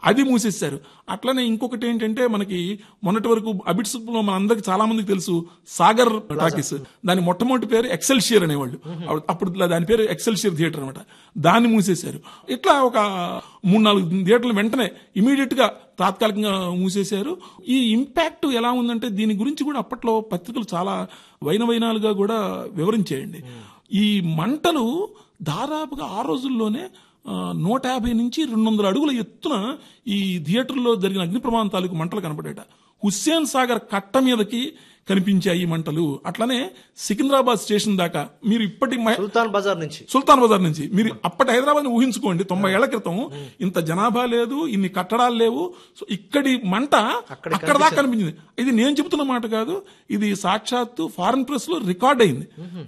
అది మూసేశారు అట్లనే ఇంకొకటి ఏంటంటే మనకి మొన్నటి వరకు అబిట్స్ లో మన అందరికి చాలా మందికి తెలుసు సాగర్ టాకీస్ దాని మొట్టమొదటి పేరు ఎక్సెల్షియర్ అనేవాళ్ళు అప్పుడు- అప్పుడు దాని పేరు ఎక్సెల్షియర్ థియేటర్ అనమాట దాన్ని మూసేశారు ఇట్లా ఒక మూడు నాలుగు థియేటర్లు వెంటనే ఇమీడియట్ గా తాత్కాలికంగా మూసేశారు ఈ ఇంపాక్ట్ ఎలా ఉందంటే దీని గురించి కూడా అప్పట్లో పత్రికలు చాలా వైనవైనాలుగా కూడా వివరించేయండి ఈ మంటలు దాదాపుగా ఆ రోజుల్లోనే ఆ, నూట యాభై నుంచి రెండు వందల అడుగుల ఎత్తున ఈ థియేటర్లో జరిగిన అగ్ని ప్రమాదం తాలూకు మంటలు కనపడేట హుస్సేన్ సాగర్ కట్ట మీదకి కనిపించాయి ఈ మంటలు అట్లనే సికింద్రాబాద్ స్టేషన్ దాకా మీరు ఇప్పటి మ- సుల్తాన్ బజార్ నుంచి సుల్తాన్ బజార్ నుంచి మీరు అప్పటి హైదరాబాద్ ఊహించుకోండి తొంభై ఏళ్ల క్రితం ఇంత జనాభా లేదు ఇన్ని కట్టడాలు లేవు సో ఇక్కడి మంట అక్కడ అక్కడ దాకా కనిపించింది ఇది నేను చెబుతున్న మాట కాదు ఇది సాక్షాత్తు ఫారెన్ ప్రెస్ లో రికార్డ్ అయింది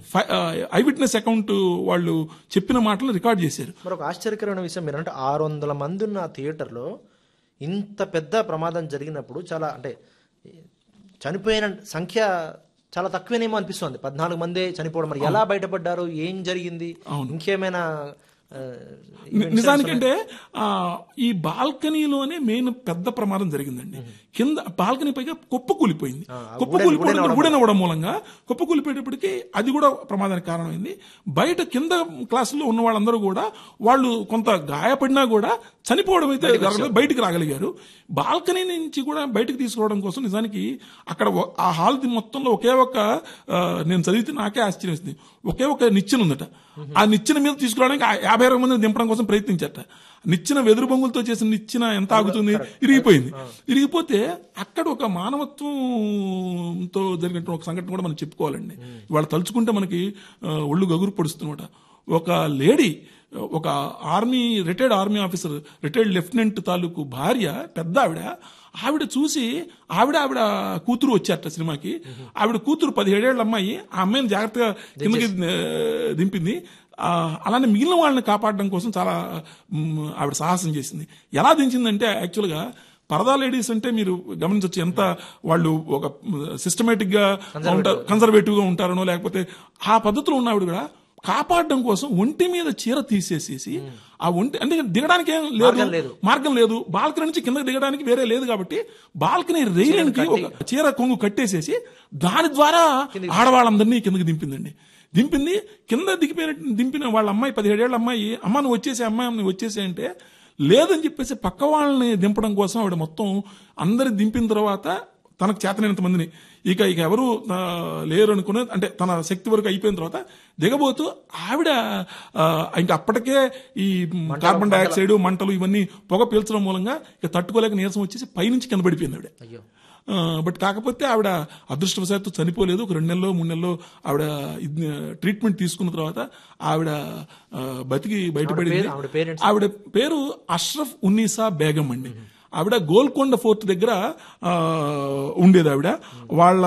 ఐ విట్నెస్ అకౌంట్ వాళ్ళు చెప్పిన మాటలు రికార్డ్ చేశారు మరి ఒక ఆశ్చర్యకరమైన విషయం మీరంటే ఆరు వందల మంది ఉన్న థియేటర్లో ఇంత పెద్ద ప్రమాదం జరిగినప్పుడు చాలా అంటే చనిపోయిన సంఖ్య చాలా తక్కువేనేమో అనిపిస్తుంది పద్నాలుగు మందే చనిపోవడం మరి ఎలా బయటపడ్డారు ఏం జరిగింది ఇంకేమైనా ఆ, ని- నిజానికంటే ఆ, ఈ బాల్కనీలోనే మెయిన్ పెద్ద ప్రమాదం జరిగిందండి కింద బాల్కనీ పైగా కుప్ప కూలిపోయింది కుప్ప కూలిపోవడం గుడెనవ్వడం మూలంగా కుప్ప కూలిపోయేటప్పటికి అది కూడా ప్రమాదానికి కారణమైంది బయట కింద క్లాసుల్లో ఉన్న వాళ్ళందరూ కూడా వాళ్ళు కొంత గాయపడినా కూడా చనిపోవడం అయితే జరగలేదు బయటికి రాగలిగారు బాల్కనీ నుంచి కూడా బయటికి తీసుకురావడం కోసం నిజానికి అక్కడ ఒ- ఆ హాల్ ది మొత్తంలో ఒకే ఒక ఆ, నేను చదివితే నాకే ఆశ్చర్యం వేసింది ఒకే ఒక నిచ్చెన ఉందట ఆ నిచ్చెన మీద తీసుకురావడానికి ఆ యాభై అరవై మందిని దింపడం కోసం ప్రయత్నించట నిచ్చెన వెదురు బొంగులతో చేసిన నిచ్చెన ఎంత ఆగుతుంది ఇరిగిపోయింది ఇరిగిపోతే అక్కడ ఒక మానవత్వంతో జరిగినటువంటి ఒక సంఘటన కూడా మనం చెప్పుకోవాలండి ఇవాళ తలుచుకుంటే మనకి ఆ, ఒళ్ళు గగురు పొడుస్తున్నమాట ఒక లేడీ ఒక army retired army officer retired lieutenant తాలూకు భార్య పెద్ద ఆవిడ ఆవిడ చూసి ఆవిడ ఆవిడ కూతురు వచ్చారట సినిమాకి ఆవిడ కూతురు పదిహేడేళ్ల అమ్మాయి ఆ అమ్మాయిని జాగ్రత్తగా కిందకి ఆ, దింపింది ఆ, అలానే మిగిలిన వాళ్ళని కాపాడడం కోసం చాలా మ్, ఆవిడ సాహసం చేసింది ఎలా దించిందంటే యాక్చువల్గా పరదా లేడీస్ అంటే మీరు గమనించవచ్చు ఎంత వాళ్ళు ఒక సిస్టమేటిక్ గా ఉంటారు కన్సర్వేటివ్ గా ఉంటారనో లేకపోతే ఆ పద్ధతిలో ఉన్న ఆవిడ కూడా కాపాడడం కోసం ఒంటి మీద చీర తీసేసేసి ఆ ఒంటి అంటే దిగడానికి ఏం మార్గం లేదు లేదు. మార్గం లేదు బాల్కనీ నుంచి కిందకి దిగడానికి వేరే లేదు కాబట్టి బాల్కనీ రైలింగ్ కి ఒక చీర కొంగు కట్టేసేసి దాని ద్వారా ఆడవాళ్ళందరినీ కిందకి దింపిందండి దింపింది కింద దిగిపోయిన దింపిన వాళ్ళ అమ్మాయి పదిహేడేళ్ల అమ్మాయి అమ్మ నువ్వు వచ్చేసి అమ్మాయి నువ్వు వచ్చేసి అంటే లేదని చెప్పేసి పక్క వాళ్ళని దింపడం కోసం ఆవిడ మొత్తం అందరి దింపిన తర్వాత తనకు చేతనైనంత మందిని ఇక ఇక ఎవరు ఆ, లేరు అనుకునే అంటే తన శక్తి వరకు అయిపోయిన తర్వాత దిగబోతూ ఆవిడ ఆ, ఇంకా అప్పటికే ఈ కార్బన్ డైఆక్సైడ్ మంటలు ఇవన్నీ పొగ పీల్చడం మూలంగా ఇక తట్టుకోలేక నీరసం వచ్చేసి పైనుంచి కింద పడిపోయింది ఆవిడ అయ్యో ఆ, బట్ కాకపోతే ఆవిడ అదృష్టవశాత్తు చనిపోలేదు ఒక రెండు నెలలో మూడు నెలలో ఆవిడ ఇది, ట్రీట్మెంట్ తీసుకున్న తర్వాత ఆవిడ ఆ, బతికి బయటపడింది పేరు- ఆవిడ పేరెంట్స్ ఆవిడ పేరు అష్రఫ్ ఉన్నీసా బేగం అండి ఆవిడ గోల్కొండ ఫోర్ట్ దగ్గర ఆ, ఉండేది ఆవిడ వాళ్ళ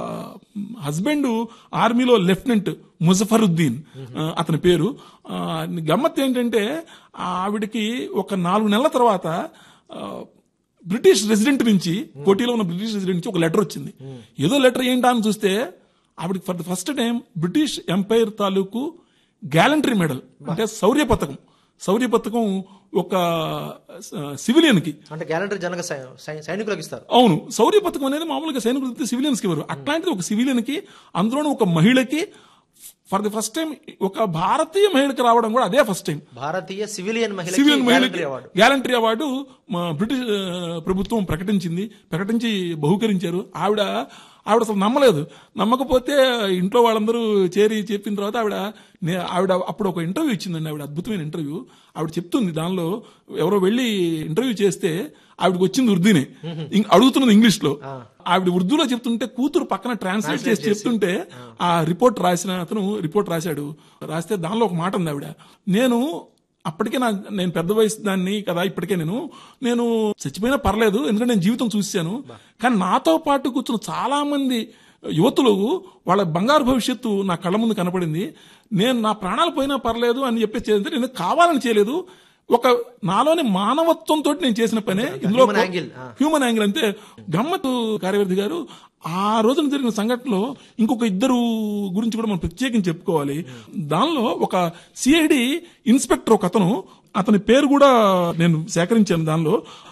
హస్బెండ్ ఆర్మీలో లెఫ్టినెంట్ ముజఫరుద్దీన్ ఆ, అతని పేరు ఆ, గమ్మత్ ఏంటంటే ఆవిడకి ఒక నాలుగు నెలల తర్వాత ఆ, బ్రిటిష్ రెసిడెంట్ నుంచి కోటిలో ఉన్న బ్రిటిష్ రెసిడెంట్ నుంచి ఒక లెటర్ వచ్చింది ఏదో లెటర్ ఏంటా అని చూస్తే ఆవిడకి for the first time British empire తాలూకు గ్యాలంటరీ మెడల్ అంటే శౌర్య పథకం శౌర్య పథకం ఒక సివిలియన్ కి అంటే గ్యాలంటరీ జనక సై- సై- సైనికులకు ఇస్తారు అవును శౌర్య పథకం అనేది మామూలుగా సైనికులు సివిలియన్స్ కి ఇవ్వరు అట్లాంటిది ఒక సివిలియన్ కి అందులోనూ ఒక మహిళకి ఫర్ ది ఫస్ట్ టైం ఒక భారతీయ మహిళకి రావడం కూడా అదే ఫస్ట్ టైం భారతీయ సివిలియన్ మహిళకి సివిలియన్ మహిళకి గ్యాలంటరీ అవార్డు గ్యాలంటరీ అవార్డు మా బ్రిటిష్ ఆ, ప్రభుత్వం ప్రకటించింది ప్రకటించి బహుకరించారు ఆవిడ ఆవిడ అసలు నమ్మలేదు నమ్మకపోతే ఇంట్లో వాళ్ళందరూ చేరి చెప్పిన తర్వాత ఆవిడ నే- ఆవిడ అప్పుడు ఒక ఇంటర్వ్యూ ఇచ్చిందండి ఆవిడ అద్భుతమైన ఇంటర్వ్యూ ఆవిడ చెప్తుంది దానిలో ఎవరో వెళ్ళి ఇంటర్వ్యూ చేస్తే ఆవిడకి వచ్చింది ఉర్దూనే ఇం- అడుగుతున్నది ఇంగ్లీష్ లో ఆవిడ ఉర్దూలో చెప్తుంటే కూతురు పక్కన ట్రాన్స్లేట్ చేసి చెప్తుంటే ఆ రిపోర్ట్ రాసిన అతను రిపోర్ట్ రాశాడు రాస్తే దానిలో ఒక మాట ఉంది ఆవిడ నేను అప్పటికే నా నేను పెద్ద వయసు దాన్ని కదా ఇప్పటికే నేను నేను చచ్చిపోయినా పర్లేదు ఎందుకంటే నేను జీవితం చూశాను కానీ నాతో పాటు కూర్చున్న చాలా మంది యువతులు వాళ్ళ బంగారు భవిష్యత్తు నా కళ్ళ ముందు కనపడింది నేను నా ప్రాణాలు పోయినా పర్లేదు అని చెప్పేసి చేస్తే నేను కావాలని చేయలేదు ఒక నాలోని మానవత్వంతో నేను చేసిన పనే ఇందులో human angle, ఆ. హ్యూమన్ యాంగిల్ అంతే గమ్మత్తు కార్యవర్తి గారు ఆ రోజున జరిగిన సంఘటనలో ఇంకొక ఇద్దరు గురించి కూడా మనం ప్రత్యేకించి చెప్పుకోవాలి దానిలో ఒక సిఐడి ఇన్స్పెక్టర్ ఒక అతను అతని పేరు కూడా నేను సేకరించాను దానిలో